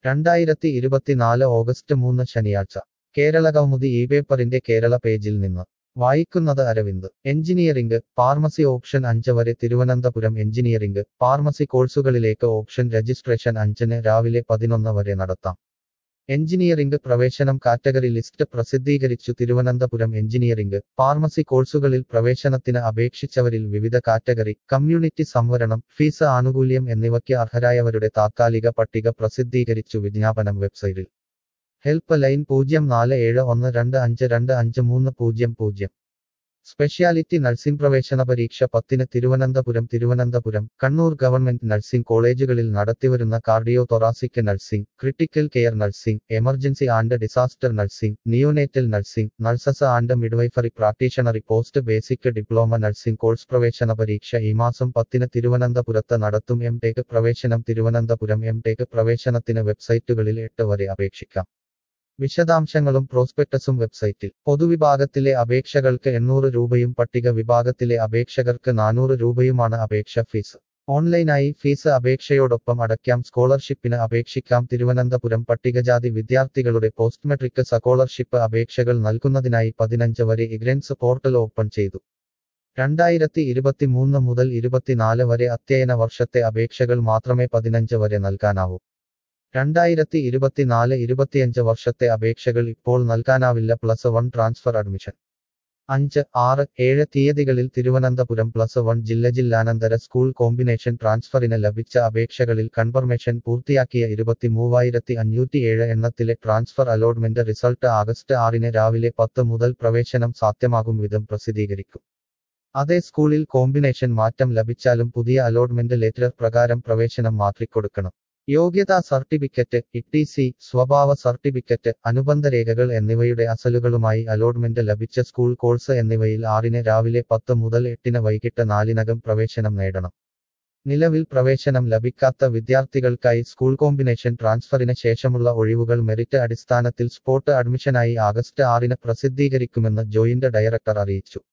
രണ്ടായിരത്തി ഇരുപത്തിനാല് ഓഗസ്റ്റ് മൂന്ന് ശനിയാഴ്ച കേരള കൗമുദി ഈ പേപ്പറിന്റെ കേരള പേജിൽ നിന്ന് വായിക്കുന്നത് അരവിന്ദ് എഞ്ചിനീയറിംഗ് ഫാർമസി ഓപ്ഷൻ അഞ്ച് വരെ തിരുവനന്തപുരം എഞ്ചിനീയറിംഗ് ഫാർമസി കോഴ്സുകളിലേക്ക് ഓപ്ഷൻ രജിസ്ട്രേഷൻ അഞ്ചിന് രാവിലെ പതിനൊന്ന് വരെ നടത്താം എഞ്ചിനീയറിംഗ് പ്രവേശനം കാറ്റഗറി ലിസ്റ്റ് പ്രസിദ്ധീകരിച്ചു തിരുവനന്തപുരം എഞ്ചിനീയറിംഗ് ഫാർമസി കോഴ്സുകളിൽ പ്രവേശനത്തിന് അപേക്ഷിച്ചവരിൽ വിവിധ കാറ്റഗറി കമ്മ്യൂണിറ്റി സംവരണം ഫീസ് ആനുകൂല്യം എന്നിവയ്ക്ക് അർഹരായവരുടെ താത്കാലിക പട്ടിക പ്രസിദ്ധീകരിച്ചു വിജ്ഞാപനം വെബ്സൈറ്റിൽ ഹെൽപ്പ് ലൈൻ പൂജ്യം നാല് ഏഴ് ഒന്ന് രണ്ട് അഞ്ച് രണ്ട് അഞ്ച് മൂന്ന് പൂജ്യം പൂജ്യം സ്പെഷ്യാലിറ്റി നഴ്സിംഗ് പ്രവേശന പരീക്ഷ പത്തിന് തിരുവനന്തപുരം തിരുവനന്തപുരം കണ്ണൂർ ഗവൺമെന്റ് നഴ്സിംഗ് കോളേജുകളിൽ നടത്തിവരുന്ന cardio thoracic nursing critical care nursing emergency and disaster nursing neonatal nursing nurses and midwifery practitioner post basic diploma nursing course പ്രവേശന പരീക്ഷ ഈ മാസം പത്തിന് തിരുവനന്തപുരത്ത് നടത്തും എം ടെക് പ്രവേശനം തിരുവനന്തപുരം എം ടെക് പ്രവേശനത്തിന് വെബ്സൈറ്റുകളിൽ എട്ട് വരെ അപേക്ഷിക്കാം വിശദാംശങ്ങളും പ്രോസ്പെക്ടസും വെബ്സൈറ്റിൽ പൊതുവിഭാഗത്തിലെ അപേക്ഷകൾക്ക് എണ്ണൂറ് രൂപയും പട്ടിക വിഭാഗത്തിലെ അപേക്ഷകർക്ക് നാനൂറ് രൂപയുമാണ് അപേക്ഷ ഫീസ് ഓൺലൈനായി ഫീസ് അപേക്ഷയോടൊപ്പം അടയ്ക്കാം സ്കോളർഷിപ്പിന് അപേക്ഷിക്കാം തിരുവനന്തപുരം പട്ടികജാതി വിദ്യാർത്ഥികളുടെ പോസ്റ്റ് മെട്രിക് സ്കോളർഷിപ്പ് അപേക്ഷകൾ നൽകുന്നതിനായി പതിനഞ്ച് വരെ ഇഗ്രൻസ് പോർട്ടൽ ഓപ്പൺ ചെയ്തു രണ്ടായിരത്തി ഇരുപത്തിമൂന്ന് മുതൽ ഇരുപത്തിനാല് വരെ അധ്യയന വർഷത്തെ അപേക്ഷകൾ മാത്രമേ പതിനഞ്ച് വരെ നൽകാനാവൂ രണ്ടായിരത്തി ഇരുപത്തിനാല് ഇരുപത്തിയഞ്ച് വർഷത്തെ അപേക്ഷകൾ ഇപ്പോൾ നൽകാനാവില്ല പ്ലസ് വൺ ട്രാൻസ്ഫർ അഡ്മിഷൻ അഞ്ച് ആറ് ഏഴ് തീയതികളിൽ തിരുവനന്തപുരം പ്ലസ് വൺ ജില്ല ജില്ലാനന്തര സ്കൂൾ കോമ്പിനേഷൻ ട്രാൻസ്ഫറിന് ലഭിച്ച അപേക്ഷകളിൽ കൺഫർമേഷൻ പൂർത്തിയാക്കിയ ഇരുപത്തി മൂവായിരത്തി അഞ്ഞൂറ്റിയേഴ് എണ്ണത്തിലെ ട്രാൻസ്ഫർ അലോട്ട്മെന്റ് റിസൾട്ട് ആഗസ്റ്റ് ആറിന് രാവിലെ പത്ത് മുതൽ പ്രവേശനം സാധ്യമാകും വിധം പ്രസിദ്ധീകരിക്കും അതേ സ്കൂളിൽ കോമ്പിനേഷൻ മാറ്റം ലഭിച്ചാലും പുതിയ അലോട്ട്മെന്റ് ലെറ്റർ പ്രകാരം പ്രവേശനം മാറ്റിക്കൊടുക്കണം യോഗ്യതാ സർട്ടിഫിക്കറ്റ് ഇ സി സ്വഭാവ സർട്ടിഫിക്കറ്റ് അനുബന്ധ രേഖകൾ എന്നിവയുടെ അസലുകളുമായി അലോട്ട്മെന്റ് ലഭിച്ച സ്കൂൾ കോഴ്സ് എന്നിവയിൽ ആറിന് രാവിലെ പത്ത് മുതൽ എട്ടിന് വൈകിട്ട് നാലിനകം പ്രവേശനം നേടണം നിലവിൽ പ്രവേശനം ലഭിക്കാത്ത വിദ്യാർത്ഥികൾക്കായി സ്കൂൾ കോമ്പിനേഷൻ ട്രാൻസ്ഫറിന് ശേഷമുള്ള ഒഴിവുകൾ മെറിറ്റ് അടിസ്ഥാനത്തിൽ സ്പോട്ട് അഡ്മിഷനായി ആഗസ്റ്റ് ആറിന് പ്രസിദ്ധീകരിക്കുമെന്ന് ജോയിന്റ് ഡയറക്ടർ അറിയിച്ചു